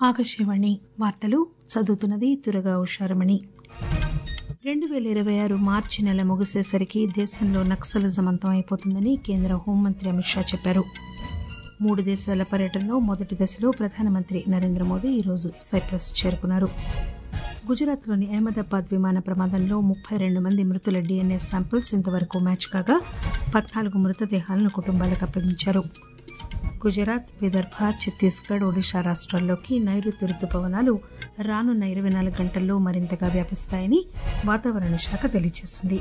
ఆకాశవాణి వార్తలు చదువుతున్నది తురగా ఉషారమణి రెండు పేల ఇరవై ఆరు మార్చి నెల ముగిసేసరికి దేశంలో నక్సలిజం అంతమైపోతుందని కేంద్ర హోంమంత్రి అమిత్ షా చెప్పారు మూడు దేశాల పర్యటనలో మొదటి దశలో ప్రధానమంత్రి నరేంద్ర మోదీ ఈరోజు సైప్రస్ చేరుకున్నారు గుజరాత్ లోని అహ్మదాబాద్ విమాన ప్రమాదంలో ముప్పై రెండు మంది మృతుల డీఎన్ఏ శాంపిల్స్ ఇంతవరకు మ్యాచ్ కాగా పద్నాలుగు మృతదేహాలను కుటుంబాలకు అప్పగించారు గుజరాత్ విదర్భ ఛత్తీస్గఢ్ ఒడిశా రాష్టాల్లోకి నైరుతి రుతుపవనాలు రానున్న ఇరవై నాలుగు గంటల్లో మరింతగా వ్యాపిస్తాయని వాతావరణ శాఖ తెలియజేసింది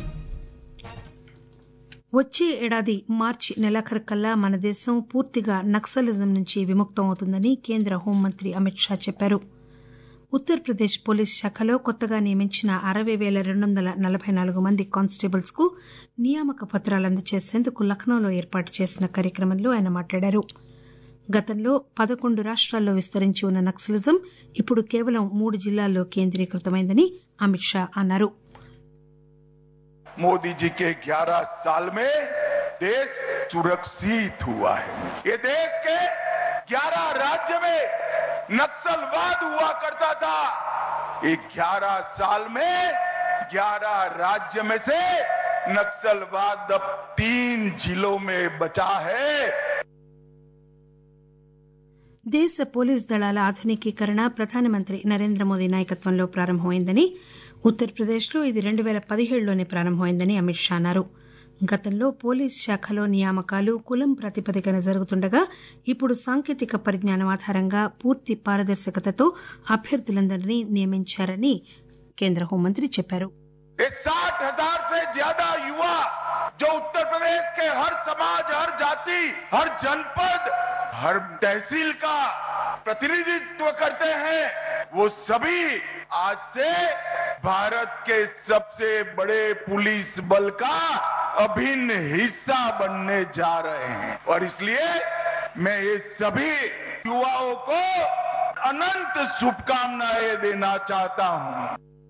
వచ్చే ఏడాది మార్చి నెలాఖరుకల్లా మన దేశం పూర్తిగా నక్సలిజం నుంచి విముక్తం అవుతుందని కేంద్ర హోంమంత్రి అమిత్ షా చెప్పారు ఉత్తరప్రదేశ్ పోలీస్ శాఖలో కొత్తగా నియమించిన అరవై పేల రెండు వందల నలబై నాలుగు మంది కానిస్టేబుల్స్ కు నియామక పత్రాలు అందజేసేందుకు లక్నోలో ఏర్పాటు చేసిన కార్యక్రమంలో ఆయన మాట్లాడారు గతంలో పదకొండు రాష్టాల్లో విస్తరించి ఉన్న నక్సలిజం ఇప్పుడు కేవలం మూడు జిల్లాల్లో కేంద్రీకృతమైందని అమిత్ షా అన్నారు मोदी जी के 11 साल में देश सुरक्षित हुआ है ये देश के 11 राज्य में नक्सलवाद हुआ करता था ये 11 साल में 11 राज्य में से नक्सलवाद अब तीन जिलों में बचा है దేశ పోలీస్ దళాల ఆధునికీకరణ ప్రధానమంత్రి నరేంద్ర మోదీ నాయకత్వంలో ప్రారంభమైందని ఉత్తరప్రదేశ్ లో ఇది రెండు పేల పదిహేడులోనే ప్రారంభమైందని అమిత్ షా అన్నారు గతంలో పోలీస్ శాఖలో నియామకాలు కులం ప్రాతిపదికన జరుగుతుండగా ఇప్పుడు సాంకేతిక పరిజ్ఞానం ఆధారంగా పూర్తి పారదర్శకతతో అభ్యర్థులందరినీ నియమించారని కేంద్ర హోంమంత్రి చెప్పారు साठ हजार से ज्यादा युवा जो उत्तर प्रदेश के हर समाज हर जाति हर जनपद हर तहसील का प्रतिनिधित्व करते हैं वो सभी आज से भारत के सबसे बड़े पुलिस बल का अभिन्न हिस्सा बनने जा रहे हैं और इसलिए मैं ये सभी युवाओं को अनंत शुभकामनाएं देना चाहता हूं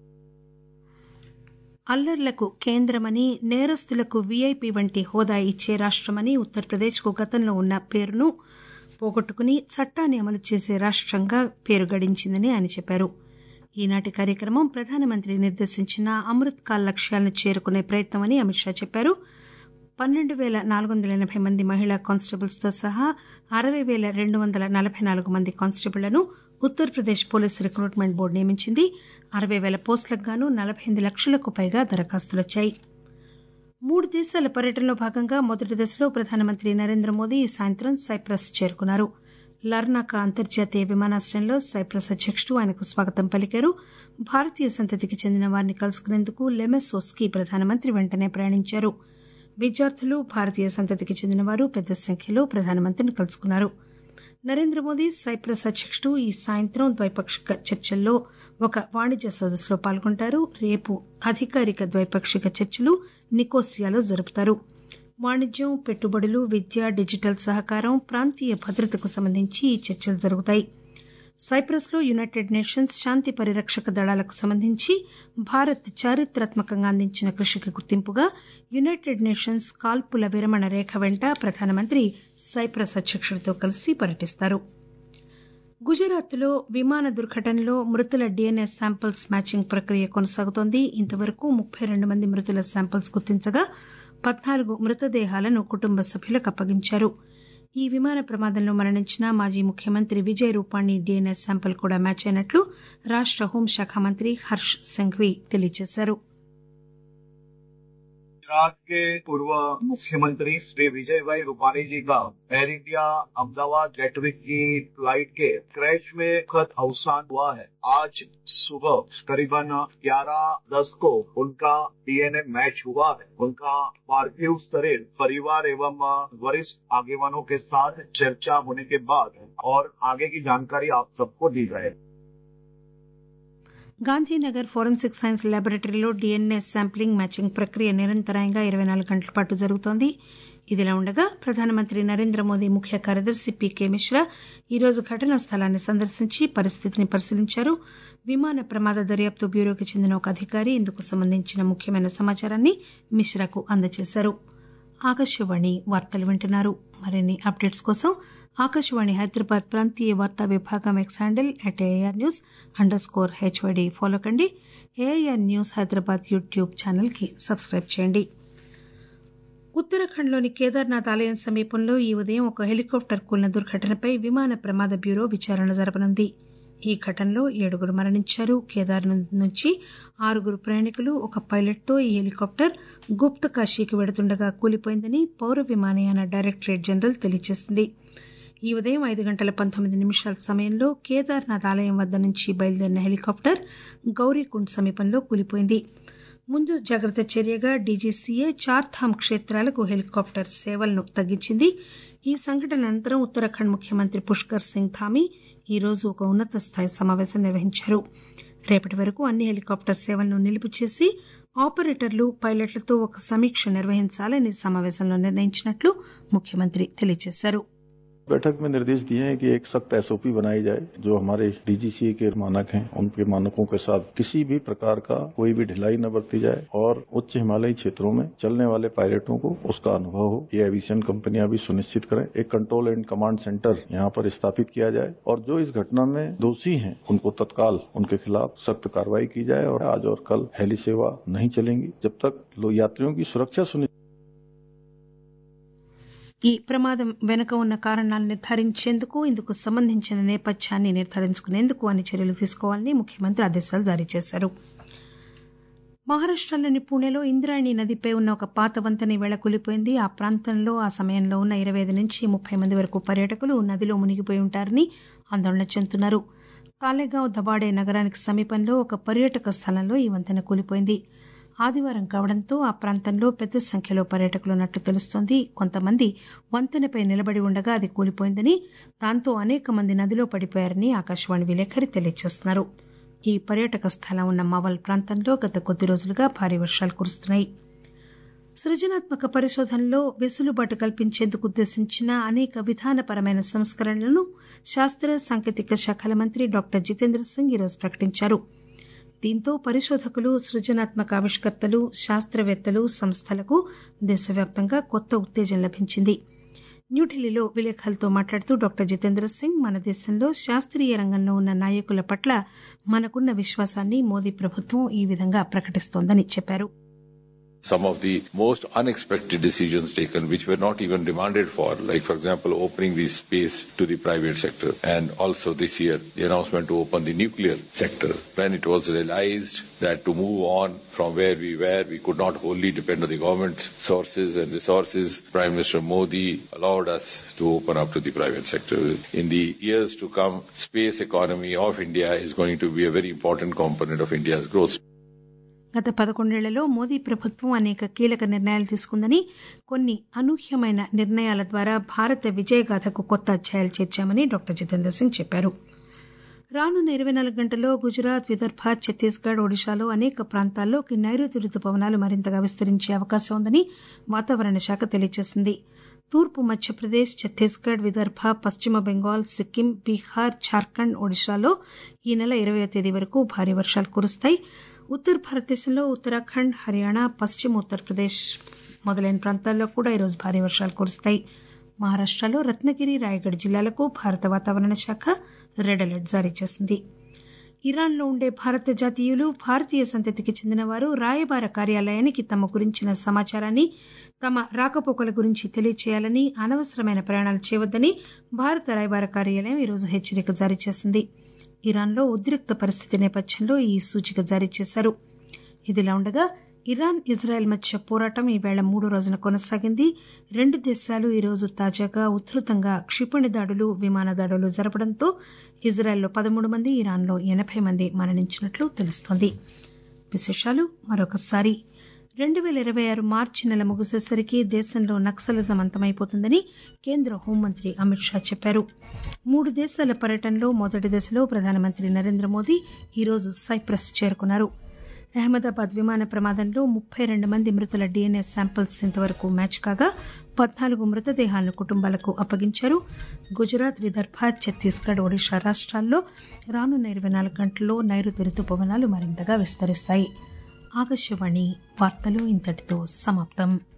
అల్లర్లకు కేంద్రమని నేరస్తులకు వీఐపీ వంటి హోదా ఇచ్చే రాష్టమని ఉత్తరప్రదేశ్ కు గతంలో ఉన్న పేరును పోగొట్టుకుని చట్టాన్ని అమలు చేసే రాష్టంగా పేరు గడించిందని ఆయన చెప్పారు ఈనాటి కార్యక్రమం ప్రధానమంత్రి నిర్దేశించిన అమృత్ కాల్ లక్ష్యాలను చేరుకునే ప్రయత్నమని అమిత్ షా చెప్పారు పన్నెండు పేల నాలుగు వందల ఎనబై మంది మహిళా కానిస్టేబుల్స్ తో సహా అరవై పేల రెండు వందల నలబై నాలుగు మంది కానిస్టేబుళ్లను ఉత్తరప్రదేశ్ పోలీస్ రిక్రూట్మెంట్ బోర్డు నియమించింది అరవై పేల పోస్టులకు గాను నలబై ఎనిమిది లక్షలకు పైగా దరఖాస్తులొచ్చాయి మూడు దేశాల పర్యటనలో భాగంగా మొదటి దశలో ప్రధానమంత్రి నరేంద్ర మోదీ ఈ సాయంత్రం సైప్రస్ చేరుకున్నారు లర్నాకా అంతర్జాతీయ విమానాశ్రయంలో సైప్రస్ అధ్యకుడు ఆయనకు స్వాగతం పలికారు భారతీయ సంతతికి చెందిన వారిని కలుసుకునేందుకు లెమెసోస్ కి ప్రధానమంత్రి వెంటనే ప్రయాణించారు విద్యార్థులు భారతీయ సంతతికి చెందిన వారు పెద్ద సంఖ్యలో ప్రధానమంత్రిని కలుసుకున్నారు నరేంద్ర మోదీ సైప్రస్ అధ్యకుడు ఈ సాయంత్రం ద్వైపాక్షిక చర్చల్లో ఒక వాణిజ్య సదస్సులో పాల్గొంటారు రేపు అధికారిక ద్వైపాక్షిక చర్చలు నికోసియాలో జరుపుతారు వాణిజ్యం పెట్టుబడులు విద్య డిజిటల్ సహకారం ప్రాంతీయ భద్రతకు సంబంధించి ఈ చర్చలు జరుగుతాయి సైప్రస్ లో యునైటెడ్ నేషన్స్ శాంతి పరిరక్షక దళాలకు సంబంధించి భారత్ చారిత్రాత్మకంగా అందించిన కృషికి గుర్తింపుగా యునైటెడ్ నేషన్స్ కాల్పుల విరమణ రేఖ వెంట ప్రధానమంత్రి సైప్రస్ అధ్యకుడితో కలిసి పర్యటిస్తారు గుజరాత్ లో విమాన దుర్ఘటనలో మృతుల డీఎన్ఏ శాంపిల్స్ మ్యాచింగ్ ప్రక్రియ కొనసాగుతోంది ఇంతవరకు ముప్పై రెండు మంది మృతుల శాంపిల్స్ గుర్తించగా పద్నాలుగు మృతదేహాలను కుటుంబ సభ్యులకు అప్పగించారు ఈ విమాన ప్రమాదంలో మరణించిన మాజీ ముఖ్యమంత్రి విజయ్ రూపాణి డీఎన్ఏ శాంపిల్ కూడా మ్యాచ్ అయినట్లు రాష్ట హోంశాఖ మంత్రి హర్ష్ సంఘ్వీ తెలియజేశారు गुजरात के पूर्व मुख्यमंत्री श्री विजय भाई रूपाणी जी का एयर इंडिया अहमदाबाद गेटविक की फ्लाइट के क्रैश में दुखद अवसान हुआ है आज सुबह करीबन ग्यारह दस को उनका डीएनए मैच हुआ है उनका पार्थिव शरीर परिवार एवं वरिष्ठ आगेवानों के साथ चर्चा होने के बाद और आगे की जानकारी आप सबको दी जाए గాంధీనగర్ ఫోరెన్సిక్ సైన్స్ ల్యాబొరేటరీలో డీఎన్ఏ శాంప్లింగ్ మ్యాచింగ్ ప్రక్రియ నిరంతరాయంగా ఇరవై నాలుగు గంటల పాటు జరుగుతోంది ఇదిలా ఉండగా ప్రధానమంత్రి నరేంద్ర మోదీ ముఖ్య కార్యదర్శి పీకే మిశ్రా ఈరోజు ఘటనా స్థలాన్ని సందర్శించి పరిస్థితిని పరిశీలించారు విమాన ప్రమాద దర్యాప్తు బ్యూరోకి చెందిన ఒక అధికారి ఇందుకు సంబంధించిన ముఖ్యమైన సమాచారాన్ని మిశ్రాకు అందజేశారు ఆకాశవాణి వార్తలు వింటున్నారు మరిన్ని అప్డేట్స్ కోసం ఆకాశవాణి హైదరాబాద్ ప్రాంతీయ వార్తా విభాగం X handle at AIR news underscore H Y D follow కండి AIR news Hyderabad YouTube channel కి సబ్స్క్రైబ్ చేయండి ఉత్తరాఖండ్లోని కేదార్నాథ్ ఆలయం సమీపంలో ఈ ఉదయం ఒక హెలికాప్టర్ కూలిన దుర్ఘటనపై విమాన ప్రమాద బ్యూరో విచారణ జరపనుంది ఈ ఘటనలో ఏడుగురు మరణించారు కేదార్నాథ్ నుంచి ఆరుగురు ప్రయాణికులు ఒక పైలట్ తో ఈ హెలికాప్టర్ గుప్త కాశీకి వెడుతుండగా కూలిపోయిందని పౌర విమానయాన డైరెక్టరేట్ జనరల్ తెలియజేసింది ఈ ఉదయం ఐదు గంటల పంతొమ్మిది నిమిషాల సమయంలో కేదార్నాథ్ ఆలయం వద్ద నుంచి బయలుదేరిన హెలికాప్టర్ గౌరీకుండ్ సమీపంలో కూలిపోయింది ముందు జాగ్రత్త చర్యగా డీజీసీఏ చార్ధామ్ క్షేత్రాలకు హెలికాప్టర్ సేవలను తగ్గించింది ఈ సంఘటన అనంతరం ఉత్తరాఖండ్ ముఖ్యమంత్రి పుష్కర్ సింగ్ ధామీ ఈ రోజు ఒక ఉన్నత స్థాయి సమావేశం నిర్వహించారు రేపటి వరకు అన్ని హెలికాప్టర్ సేవలను నిలుపు చేసి ఆపరేటర్లు పైలట్లతో ఒక సమీక్ష నిర్వహించాలని సమావేశంలో నిర్ణయించినట్లు ముఖ్యమంత్రి తెలియజేశారు बैठक में निर्देश दिए हैं कि एक सख्त एसओपी बनाई जाए जो हमारे डीजीसीए के मानक हैं उनके मानकों के साथ किसी भी प्रकार का कोई भी ढिलाई न बरती जाए और उच्च हिमालयी क्षेत्रों में चलने वाले पायलटों को उसका अनुभव हो ये एविएशन कंपनियां भी सुनिश्चित करें एक कंट्रोल एंड कमांड सेंटर यहाँ पर स्थापित किया जाए और जो इस घटना में दोषी हैं उनको तत्काल उनके खिलाफ सख्त कार्रवाई की जाए और आज और कल हेली सेवा नहीं चलेंगी जब तक यात्रियों की सुरक्षा सुनिश्चित ఈ ప్రమాదం వెనుక ఉన్న కారణాలను నిర్ధారించేందుకు ఇందుకు సంబంధించిన నేపథ్యాన్ని నిర్ధారించుకునేందుకు అన్ని చర్యలు తీసుకోవాలని ముఖ్యమంత్రి ఆదేశాలు జారీ చేశారు మహారాష్టలోని పూణేలో ఇంద్రాయణి నదిపై ఉన్న ఒక పాత వంతెన వేళ కూలిపోయింది ఆ ప్రాంతంలో ఆ సమయంలో ఉన్న ఇరవై ఐదు నుంచి ముప్పై మంది వరకు పర్యాటకులు నదిలో మునిగిపోయి ఉంటారని ఆందోళన చెందుతున్నారు తాలేగావ్ దబాడే నగరానికి సమీపంలో ఒక పర్యాటక స్థలంలో ఈ వంతెన కూలిపోయింది ఆదివారం కావడంతో ఆ ప్రాంతంలో పెద్ద సంఖ్యలో పర్యాటకులు ఉన్నట్లు తెలుస్తోంది కొంతమంది వంతెనపై నిలబడి ఉండగా అది కూలిపోయిందని దాంతో అనేక మంది నదిలో పడిపోయారని ఆకాశవాణి విలేకరి తెలియజేస్తున్నారు ఈ పర్యాటక స్థలం ఉన్న మావల్ ప్రాంతంలో గత కొద్ది రోజులుగా భారీ వర్షాలు కురుస్తున్నాయి సృజనాత్మక పరిశోధనలో వెసులుబాటు కల్పించేందుకు ఉద్దేశించిన అనేక విధానపరమైన సంస్కరణలను శాస్త్ర సాంకేతిక శాఖల మంత్రి డాక్టర్ జితేంద్ర సింగ్ ఈరోజు ప్రకటించారు దీంతో పరిశోధకులు సృజనాత్మక ఆవిష్కర్తలు శాస్త్రవేత్తలు సంస్థలకు దేశవ్యాప్తంగా కొత్త ఉత్తేజం లభించింది న్యూఢిల్లీలో విలేకరులతో మాట్లాడుతూ డాక్టర్ జితేంద్ర సింగ్ మన దేశంలో శాస్త్రీయ రంగంలో ఉన్న నాయకుల పట్ల మనకున్న విశ్వాసాన్ని మోదీ ప్రభుత్వం ఈ విధంగా ప్రకటిస్తోందని చెప్పారు some of the most unexpected decisions taken which were not even demanded for, like for example opening the space to the private sector and also this year the announcement to open the nuclear sector when it was realized that to move on from where we were we could not wholly depend on the government sources and resources. Prime Minister Modi allowed us to open up to the private sector. In the years to come, space economy of India is going to be a very important component of India's growth. గత పదకొండేళ్లలో మోదీ ప్రభుత్వం అనేక కీలక నిర్ణయాలు తీసుకుందని కొన్ని అనూహ్యమైన నిర్ణయాల ద్వారా భారత విజయగాథకు కొత్త అధ్యాయాలు చేర్చామని డాక్టర్ జితేంద్ర సింగ్ చెప్పారు రానున్న ఇరవై నాలుగు గంటల్లో గుజరాత్ విదర్భ ఛత్తీస్గఢ్ ఒడిశాలో అనేక ప్రాంతాల్లోకి నైరుతి రుతుపవనాలు మరింతగా విస్తరించే అవకాశం ఉందని వాతావరణ శాఖ తెలియజేసింది తూర్పు మధ్యప్రదేశ్ ఛత్తీస్గఢ్ విదర్భ పశ్చిమ బెంగాల్ సిక్కిం బీహార్ జార్ఖండ్ ఒడిశాలో ఈ నెల ఇరవయో తేదీ వరకు భారీ వర్షాలు కురుస్తాయి ఉత్తర భారతదేశంలో ఉత్తరాఖండ్ హర్యానా పశ్చిమ ఉత్తరప్రదేశ్ మొదలైన ప్రాంతాల్లో కూడా ఈరోజు భారీ వర్షాలు కురుస్తాయి మహారాష్టలో రత్నగిరి రాయగఢ్ జిల్లాలకు భారత వాతావరణ శాఖ రెడ్ అలర్ట్ జారీ చేసింది ఇరాన్లో ఉండే భారత జాతీయులు భారతీయ సంతతికి చెందిన వారు రాయబార కార్యాలయానికి తమ గురించిన సమాచారాన్ని తమ రాకపోకల గురించి తెలియచేయాలని అనవసరమైన ప్రయాణాలు చేయవద్దని భారత రాయబార కార్యాలయం ఈరోజు హెచ్చరిక జారీ చేసింది ఇరాన్లో ఉద్రిక్త పరిస్థితి నేపథ్యంలో ఈ సూచిక జారీ చేశారు ఇదిలా ఉండగా ఇరాన్ ఇజ్రాయెల్ మధ్య పోరాటం ఈవేళ మూడో రోజున కొనసాగింది రెండు దేశాలు ఈరోజు తాజాగా ఉధృతంగా క్షిపణి దాడులు విమాన దాడులు జరపడంతో ఇజ్రాయెల్లో పదమూడు మంది ఇరాన్లో ఎనబై మంది మరణించినట్లు తెలుస్తోంది విశేషాలు మరొకసారి రెండు పేల ఇరవై ఆరు మార్చి నెల ముగిసేసరికి దేశంలో నక్సలిజం అంతమైపోతుందని కేంద్ర హోంమంత్రి అమిత్ షా చెప్పారు మూడు దేశాల పర్యటనలో మొదటి దశలో ప్రధానమంత్రి నరేంద్ర మోదీ ఈరోజు సైప్రస్ చేరుకున్నారు అహ్మదాబాద్ విమాన ప్రమాదంలో ముప్పై రెండు మంది మృతుల డీఎన్ఏ శాంపిల్స్ ఇంతవరకు మ్యాచ్ కాగా పద్నాలుగు మృతదేహాలను కుటుంబాలకు అప్పగించారు గుజరాత్ విదర్భ ఛత్తీస్గఢ్ ఒడిశా రాష్ట్రాల్లో రానున్న ఇరవై నాలుగు గంటల్లో నైరుతి రుతుపవనాలు మరింతగా విస్తరిస్తాయి ఆకాశవాణి వార్తలు ఇంతటితో సమాప్తం